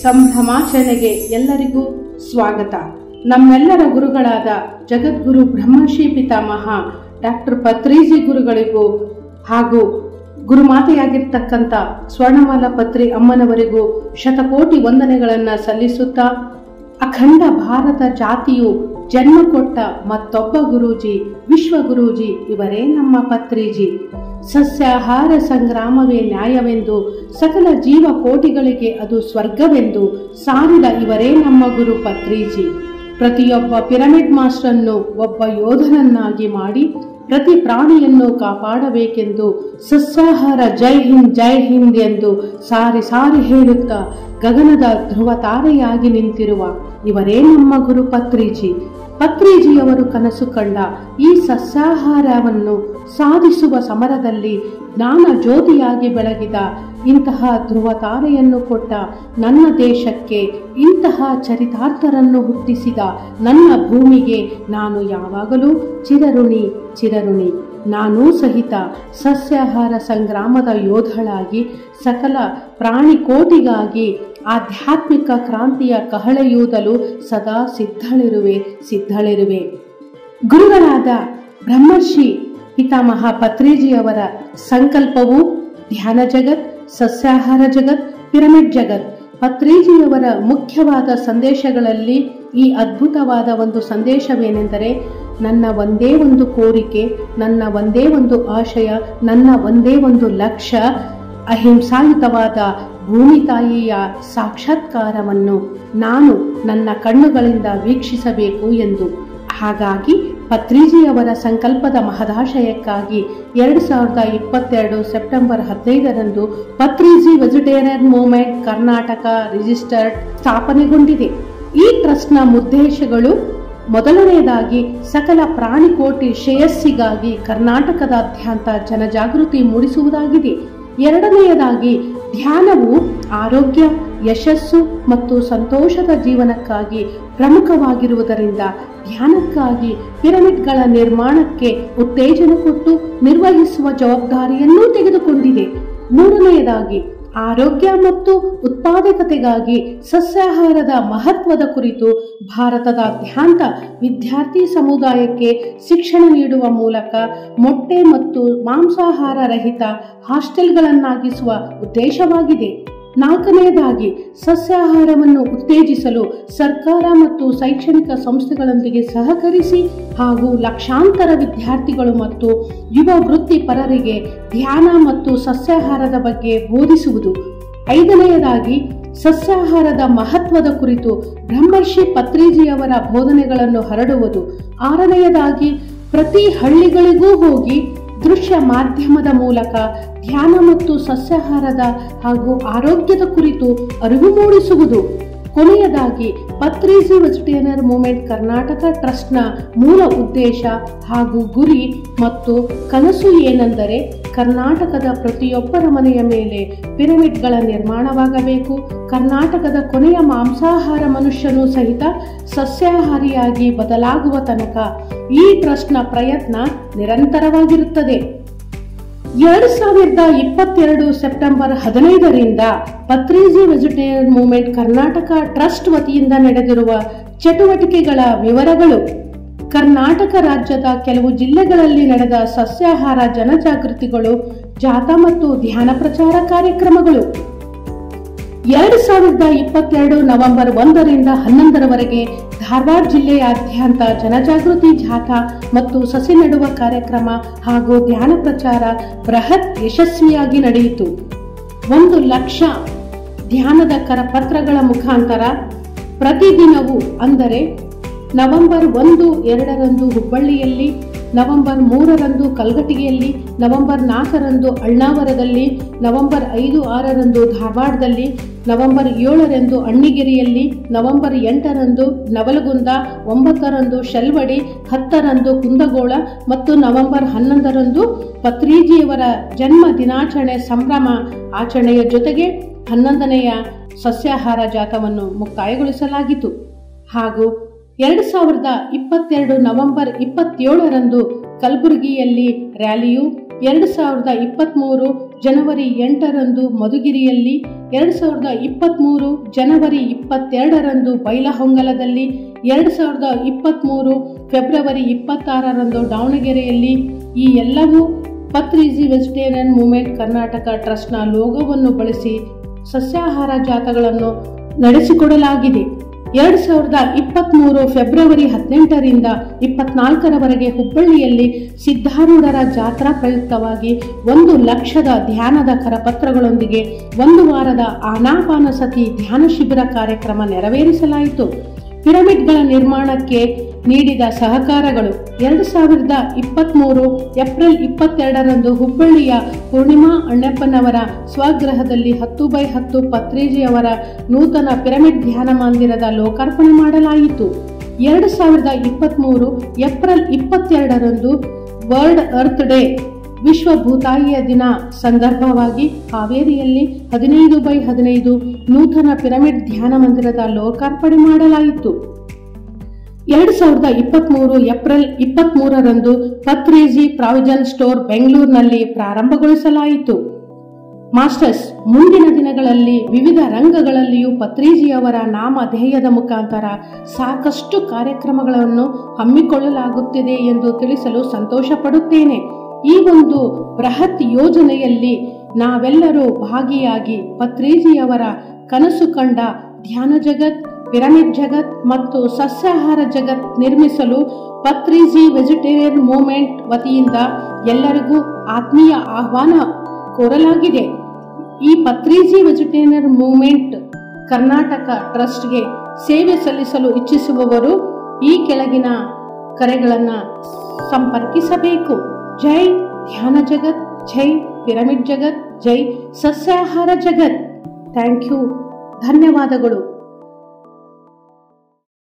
ಸಂಭ್ರಮಾಚರಣೆಗೆ ಎಲ್ಲರಿಗೂ ಸ್ವಾಗತ ನಮ್ಮೆಲ್ಲರ ಗುರುಗಳಾದ ಜಗದ್ಗುರು ಬ್ರಹ್ಮಶ್ರೀ ಪಿತಾಮಹ ಡಾಕ್ಟರ್ ಪತ್ರಿಜಿ ಗುರುಗಳಿಗೂ ಹಾಗೂ ಗುರುಮಾತೆಯಾಗಿರ್ತಕ್ಕಂಥ ಸ್ವರ್ಣಮಾಲ ಪತ್ರಿ ಅಮ್ಮನವರಿಗೂ ಶತಕೋಟಿ ವಂದನೆಗಳನ್ನು ಸಲ್ಲಿಸುತ್ತಾ ಅಖಂಡ ಭಾರತ ಜಾತಿಯು ಜನ್ಮ ಕೊಟ್ಟ ಮತ್ತೊಬ್ಬ ಗುರೂಜಿ ವಿಶ್ವ ಗುರೂಜಿ ಇವರೇ ನಮ್ಮ ಪತ್ರಿಜಿ ಸಸ್ಯಾಹಾರ ಸಂಗ್ರಾಮವೇ ನ್ಯಾಯವೆಂದು ಸಕಲ ಜೀವ ಕೋಟಿಗಳಿಗೆ ಅದು ಸ್ವರ್ಗವೆಂದು ಸಾರಿದ ಇವರೇ ನಮ್ಮ ಗುರು ಪತ್ರಿಜಿ ಪ್ರತಿಯೊಬ್ಬ ಪಿರಮಿಡ್ ಮಾಸ್ಟರನ್ನು ಒಬ್ಬ ಯೋಧನನ್ನಾಗಿ ಮಾಡಿ ಪ್ರತಿ ಪ್ರಾಣಿಯನ್ನು ಕಾಪಾಡಬೇಕೆಂದು ಸಸ್ಯಾಹಾರ ಜೈ ಹಿಂದ್ ಜೈ ಹಿಂದ್ ಎಂದು ಸಾರಿ ಸಾರಿ ಹೇಳುತ್ತಾ ಗಗನದ ಧ್ರುವ ತಾರೆಯಾಗಿ ನಿಂತಿರುವ ಇವರೇ ನಮ್ಮ ಗುರು ಪತ್ರಿಜಿ ಪತ್ರಿಜಿಯವರು ಕನಸು ಕಂಡ ಈ ಸಸ್ಯಾಹಾರವನ್ನು ಸಾಧಿಸುವ ಸಮರದಲ್ಲಿ ಜ್ಞಾನ ಜ್ಯೋತಿಯಾಗಿ ಬೆಳಗಿದ ಇಂತಹ ಧ್ರುವ ತಾರೆಯನ್ನು ಕೊಟ್ಟ ನನ್ನ ದೇಶಕ್ಕೆ ಇಂತಹ ಚರಿತಾರ್ಥರನ್ನು ಹುಟ್ಟಿಸಿದ ನನ್ನ ಭೂಮಿಗೆ ನಾನು ಯಾವಾಗಲೂ ಚಿರಋಣಿ ಚಿರಋಣಿ ನಾನೂ ಸಹಿತ ಸಸ್ಯಾಹಾರ ಸಂಗ್ರಾಮದ ಯೋಧಳಾಗಿ ಸಕಲ ಪ್ರಾಣಿ ಕೋಟಿಗಾಗಿ ಆಧ್ಯಾತ್ಮಿಕ ಕ್ರಾಂತಿಯ ಕಹಳೆಯೂದಲು ಸದಾ ಸಿದ್ಧಳಿರುವೆ ಸಿದ್ಧಳಿರುವೆ ಗುರುಗಳಾದ ಬ್ರಹ್ಮರ್ಷಿ ಪಿತಾಮಹ ಪತ್ರಿಜಿಯವರ ಸಂಕಲ್ಪವು ಧ್ಯಾನ ಜಗತ್ ಸಸ್ಯಾಹಾರ ಜಗತ್ ಪಿರಮಿಡ್ ಜಗತ್ ಪತ್ರಿಜಿಯವರ ಮುಖ್ಯವಾದ ಸಂದೇಶಗಳಲ್ಲಿ ಈ ಅದ್ಭುತವಾದ ಒಂದು ಸಂದೇಶವೇನೆಂದರೆ ನನ್ನ ಒಂದೇ ಒಂದು ಕೋರಿಕೆ ನನ್ನ ಒಂದೇ ಒಂದು ಆಶಯ ನನ್ನ ಒಂದೇ ಒಂದು ಲಕ್ಷ್ಯ ಅಹಿಂಸಾಯುತವಾದ ಭೂಮಿ ತಾಯಿಯ ಸಾಕ್ಷಾತ್ಕಾರವನ್ನು ನಾನು ನನ್ನ ಕಣ್ಣುಗಳಿಂದ ವೀಕ್ಷಿಸಬೇಕು ಎಂದು ಹಾಗಾಗಿ ಪತ್ರಿಜಿಯವರ ಸಂಕಲ್ಪದ ಮಹದಾಶಯಕ್ಕಾಗಿ ಎರಡು ಸಾವಿರದ ಇಪ್ಪತ್ತೆರಡು ಸೆಪ್ಟೆಂಬರ್ ಹದಿನೈದರಂದು Patriji vegetarian movement Karnataka registered ಸ್ಥಾಪನೆಗೊಂಡಿದೆ ಈ ಟ್ರಸ್ಟ್ನ ಉದ್ದೇಶಗಳು ಮೊದಲನೆಯದಾಗಿ ಸಕಲ ಪ್ರಾಣಿಕೋಟಿ ಶ್ರೇಯಸ್ಸಿಗಾಗಿ ಕರ್ನಾಟಕದಾದ್ಯಂತ ಜನಜಾಗೃತಿ ಮೂಡಿಸುವುದಾಗಿದೆ ಎರಡನೆಯದಾಗಿ ಧ್ಯಾನವು ಆರೋಗ್ಯ ಯಶಸ್ಸು ಮತ್ತು ಸಂತೋಷದ ಜೀವನಕ್ಕಾಗಿ ಪ್ರಮುಖವಾಗಿರುವುದರಿಂದ ಧ್ಯಾನಕ್ಕಾಗಿ ಪಿರಮಿಡ್ಗಳ ನಿರ್ಮಾಣಕ್ಕೆ ಉತ್ತೇಜನ ಕೊಟ್ಟು ನಿರ್ವಹಿಸುವ ಜವಾಬ್ದಾರಿಯನ್ನೂ ತೆಗೆದುಕೊಂಡಿದೆ ಮೂರನೆಯದಾಗಿ ಆರೋಗ್ಯ ಮತ್ತು ಉತ್ಪಾದಕತೆಗಾಗಿ ಸಸ್ಯಾಹಾರದ ಮಹತ್ವದ ಕುರಿತು ಭಾರತದಾದ್ಯಂತ ವಿದ್ಯಾರ್ಥಿ ಸಮುದಾಯಕ್ಕೆ ಶಿಕ್ಷಣ ನೀಡುವ ಮೂಲಕ ಮೊಟ್ಟೆ ಮತ್ತು ಮಾಂಸಾಹಾರ ರಹಿತ ಹಾಸ್ಟೆಲ್ಗಳನ್ನಾಗಿಸುವ ಉದ್ದೇಶವಾಗಿದೆ ನಾಲ್ಕನೆಯದಾಗಿ ಸಸ್ಯಾಹಾರವನ್ನು ಉತ್ತೇಜಿಸಲು ಸರ್ಕಾರ ಮತ್ತು ಶೈಕ್ಷಣಿಕ ಸಂಸ್ಥೆಗಳೊಂದಿಗೆ ಸಹಕರಿಸಿ ಹಾಗೂ ಲಕ್ಷಾಂತರ ವಿದ್ಯಾರ್ಥಿಗಳು ಮತ್ತು ಯುವ ವೃತ್ತಿಪರರಿಗೆ ಧ್ಯಾನ ಮತ್ತು ಸಸ್ಯಾಹಾರದ ಬಗ್ಗೆ ಬೋಧಿಸುವುದು ಐದನೆಯದಾಗಿ ಸಸ್ಯಾಹಾರದ ಮಹತ್ವದ ಕುರಿತು ಬ್ರಹ್ಮರ್ಷಿ ಪತ್ರಿಜಿಯವರ ಬೋಧನೆಗಳನ್ನು ಹರಡುವುದು ಆರನೆಯದಾಗಿ ಪ್ರತಿ ಹಳ್ಳಿಗಳಿಗೂ ಹೋಗಿ ದೃಶ್ಯ ಮಾಧ್ಯಮದ ಮೂಲಕ ಧ್ಯಾನ ಮತ್ತು ಸಸ್ಯಾಹಾರದ ಹಾಗೂ ಆರೋಗ್ಯದ ಕುರಿತು ಅರಿವು ಮೂಡಿಸುವುದು ಕೊನೆಯದಾಗಿ ಪತ್ರಿಜಿ ವೆಜಿಟೇರಿಯನ್ ಮೂವ್ಮೆಂಟ್ ಕರ್ನಾಟಕ ಟ್ರಸ್ಟ್ನ ಮೂಲ ಉದ್ದೇಶ ಹಾಗೂ ಗುರಿ ಮತ್ತು ಕನಸು ಏನೆಂದರೆ ಕರ್ನಾಟಕದ ಪ್ರತಿಯೊಬ್ಬರ ಮನೆಯ ಮೇಲೆ ಪಿರಮಿಡ್ಗಳ ನಿರ್ಮಾಣವಾಗಬೇಕು ಕರ್ನಾಟಕದ ಕೊನೆಯ ಮಾಂಸಾಹಾರ ಮನುಷ್ಯನೂ ಸಹಿತ ಸಸ್ಯಾಹಾರಿಯಾಗಿ ಬದಲಾಗುವ ತನಕ ಈ ಟ್ರಸ್ಟ್ನ ಪ್ರಯತ್ನ ನಿರಂತರವಾಗಿರುತ್ತದೆ ಎರಡು ಸಾವಿರದ ಇಪ್ಪತ್ತೆರಡು ಸೆಪ್ಟೆಂಬರ್ ಹದಿನೈದರಿಂದ Patriji vegetarian movement Karnataka trust ವತಿಯಿಂದ ನಡೆದಿರುವ ಚಟುವಟಿಕೆಗಳ ವಿವರಗಳು ಕರ್ನಾಟಕ ರಾಜ್ಯದ ಕೆಲವು ಜಿಲ್ಲೆಗಳಲ್ಲಿ ನಡೆದ ಸಸ್ಯಾಹಾರ ಜನಜಾಗೃತಿಗಳು ಜಾಥಾ ಮತ್ತು ಧ್ಯಾನ ಪ್ರಚಾರ ಕಾರ್ಯಕ್ರಮಗಳು ಎರಡು ಸಾವಿರದ ಇಪ್ಪತ್ತೆರಡು ನವೆಂಬರ್ ಒಂದರಿಂದ ಹನ್ನೊಂದರವರೆಗೆ ಧಾರವಾಡ ಜಿಲ್ಲೆಯಾದ್ಯಂತ ಜನಜಾಗೃತಿ ಜಾಥಾ ಮತ್ತು ಸಸಿ ನೆಡುವ ಕಾರ್ಯಕ್ರಮ ಹಾಗೂ ಧ್ಯಾನ ಪ್ರಚಾರ ಬೃಹತ್ ಯಶಸ್ವಿಯಾಗಿ ನಡೆಯಿತು ಒಂದು ಲಕ್ಷ ಧ್ಯಾನದ ಕರಪತ್ರಗಳ ಮುಖಾಂತರ ಪ್ರತಿದಿನವೂ ಅಂದರೆ ನವೆಂಬರ್ ಒಂದು ಎರಡರಂದು ಹುಬ್ಬಳ್ಳಿಯಲ್ಲಿ ನವೆಂಬರ್ ಮೂರರಂದು ಕಲ್ಗಟ್ಟಿಗೆಯಲ್ಲಿ ನವೆಂಬರ್ ನಾಲ್ಕರಂದು ಅಳ್ನಾವರದಲ್ಲಿ ನವೆಂಬರ್ ಐದು ಆರರಂದು ಧಾರವಾಡದಲ್ಲಿ ನವೆಂಬರ್ ಏಳರಂದು ಅಣ್ಣಿಗೆರೆಯಲ್ಲಿ ನವೆಂಬರ್ ಎಂಟರಂದು ನವಲಗುಂದ ಒಂಬತ್ತರಂದು ಶೆಲ್ವಡಿ ಹತ್ತರಂದು ಕುಂದಗೋಳ ಮತ್ತು ನವೆಂಬರ್ ಹನ್ನೊಂದರಂದು ಪತ್ರಿಜಿಯವರ ಜನ್ಮ ದಿನಾಚರಣೆ ಸಂಭ್ರಮ ಆಚರಣೆಯ ಜೊತೆಗೆ ಹನ್ನೊಂದನೆಯ ಸಸ್ಯಾಹಾರ ಜಾಥವನ್ನು ಮುಕ್ತಾಯಗೊಳಿಸಲಾಗಿತ್ತು ಹಾಗೂ ಎರಡು ಸಾವಿರದ ಇಪ್ಪತ್ತೆರಡು ನವೆಂಬರ್ ಇಪ್ಪತ್ತೇಳರಂದು ಕಲಬುರಗಿಯಲ್ಲಿ ರ್ಯಾಲಿಯು ಎರಡು ಸಾವಿರದ ಇಪ್ಪತ್ತ್ಮೂರು ಜನವರಿ ಎಂಟರಂದು ಮಧುಗಿರಿಯಲ್ಲಿ ಎರಡು ಸಾವಿರದ ಇಪ್ಪತ್ತ್ಮೂರು ಜನವರಿ ಇಪ್ಪತ್ತೆರಡರಂದು ಬೈಲಹೊಂಗಲದಲ್ಲಿ ಎರಡು ಸಾವಿರದ ಇಪ್ಪತ್ತ್ಮೂರು ಫೆಬ್ರವರಿ ಇಪ್ಪತ್ತಾರರಂದು ದಾವಣಗೆರೆಯಲ್ಲಿ ಈ ಎಲ್ಲವೂ ಪತ್ರಿಜಿ ವೆಜಿಟೇರಿಯನ್ ಮೂವ್ಮೆಂಟ್ ಕರ್ನಾಟಕ ಟ್ರಸ್ಟ್ನ ಲೋಗೋವನ್ನು ಬಳಸಿ ಸಸ್ಯಾಹಾರ ಜಾಥಗಳನ್ನು ನಡೆಸಿಕೊಡಲಾಗಿದೆ ಎರಡು ಸಾವಿರದ ಇಪ್ಪತ್ತ್ಮೂರು ಫೆಬ್ರವರಿ ಹದಿನೆಂಟರಿಂದ ಇಪ್ಪತ್ನಾಲ್ಕರವರೆಗೆ ಹುಬ್ಬಳ್ಳಿಯಲ್ಲಿ ಸಿದ್ಧಾರೂಢರ ಜಾತ್ರಾ ಪ್ರಯುಕ್ತವಾಗಿ ಒಂದು ಲಕ್ಷದ ಧ್ಯಾನದ ಕರಪತ್ರಗಳೊಂದಿಗೆ ಒಂದು ವಾರದ ಆನಾಪಾನಸತಿ ಧ್ಯಾನ ಶಿಬಿರ ಕಾರ್ಯಕ್ರಮ ನೆರವೇರಿಸಲಾಯಿತು ಪಿರಮಿಡ್ಗಳ ನಿರ್ಮಾಣಕ್ಕೆ ನೀಡಿದ ಸಹಕಾರಗಳು ಎರಡು ಸಾವಿರದ ಇಪ್ಪತ್ತ್ಮೂರು ಏಪ್ರಿಲ್ ಇಪ್ಪತ್ತೆರಡರಂದು ಹುಬ್ಬಳ್ಳಿಯ ಪೂರ್ಣಿಮಾ ಅಣ್ಣಪ್ಪನವರ ಸ್ವಗೃಹದಲ್ಲಿ ಹತ್ತು ಬೈ ಹತ್ತು ಪತ್ರಿಜಿಯವರ ನೂತನ ಪಿರಮಿಡ್ ಧ್ಯಾನ ಮಂದಿರದ ಲೋಕಾರ್ಪಣೆ ಮಾಡಲಾಯಿತು ಎರಡು ಸಾವಿರದ ಇಪ್ಪತ್ತ್ಮೂರು ಏಪ್ರಿಲ್ ಇಪ್ಪತ್ತೆರಡರಂದು ವರ್ಲ್ಡ್ ಅರ್ತ್ ಡೇ ವಿಶ್ವ ಭೂತಾಯಿಯ ದಿನ ಸಂದರ್ಭವಾಗಿ ಹಾವೇರಿಯಲ್ಲಿ ಹದಿನೈದು ಬೈ ಹದಿನೈದು ನೂತನ ಪಿರಮಿಡ್ ಧ್ಯಾನ ಮಂದಿರದ ಲೋಕಾರ್ಪಣೆ ಮಾಡಲಾಯಿತು ಎರಡು ಸಾವಿರದ ಇಪ್ಪತ್ತ್ಮೂರು ಏಪ್ರಿಲ್ ಇಪ್ಪತ್ತ್ಮೂರರಂದು ಪತ್ರೇಜಿ ಪ್ರಾವಿಜನ್ ಸ್ಟೋರ್ ಬೆಂಗಳೂರಿನಲ್ಲಿ ಪ್ರಾರಂಭಗೊಳಿಸಲಾಯಿತು ಮಾಸ್ಟರ್ಸ್ ಮುಂದಿನ ದಿನಗಳಲ್ಲಿ ವಿವಿಧ ರಂಗಗಳಲ್ಲಿಯೂ ಪತ್ರಿಜಿಯವರ ನಾಮಧೇಯದ ಮುಖಾಂತರ ಸಾಕಷ್ಟು ಕಾರ್ಯಕ್ರಮಗಳನ್ನು ಹಮ್ಮಿಕೊಳ್ಳಲಾಗುತ್ತಿದೆ ಎಂದು ತಿಳಿಸಲು ಸಂತೋಷ ಪಡುತ್ತೇನೆ ಈ ಒಂದು ಬೃಹತ್ ಯೋಜನೆಯಲ್ಲಿ ನಾವೆಲ್ಲರೂ ಭಾಗಿಯಾಗಿ ಪತ್ರಿಜಿಯವರ ಕನಸು ಕಂಡ ಧ್ಯಾನ ಜಗತ್ ಪಿರಮಿಡ್ ಜಗತ್ ಮತ್ತು ಸಸ್ಯಾಹಾರ ಜಗತ್ ನಿರ್ಮಿಸಲು ಪತ್ರಿಜಿ ವೆಜಿಟೇರಿಯನ್ ಮೂವ್ಮೆಂಟ್ ವತಿಯಿಂದ ಎಲ್ಲರಿಗೂ ಆತ್ಮೀಯ ಆಹ್ವಾನ ಕೋರಲಾಗಿದೆ ಈ ಪತ್ರಿಜಿ ವೆಜಿಟೇರಿಯನ್ ಮೂವ್ಮೆಂಟ್ ಕರ್ನಾಟಕ ಟ್ರಸ್ಟ್ಗೆ ಸೇವೆ ಸಲ್ಲಿಸಲು ಇಚ್ಛಿಸುವವರು ಈ ಕೆಳಗಿನ ಕರೆಗಳನ್ನು ಸಂಪರ್ಕಿಸಬೇಕು ಜೈ ಧ್ಯಾನ ಜಗತ್ ಜೈ ಪಿರಮಿಡ್ ಜಗತ್ ಜೈ ಸಸ್ಯಾಹಾರ ಜಗತ್ ಥ್ಯಾಂಕ್ ಯು ಧನ್ಯವಾದಗಳು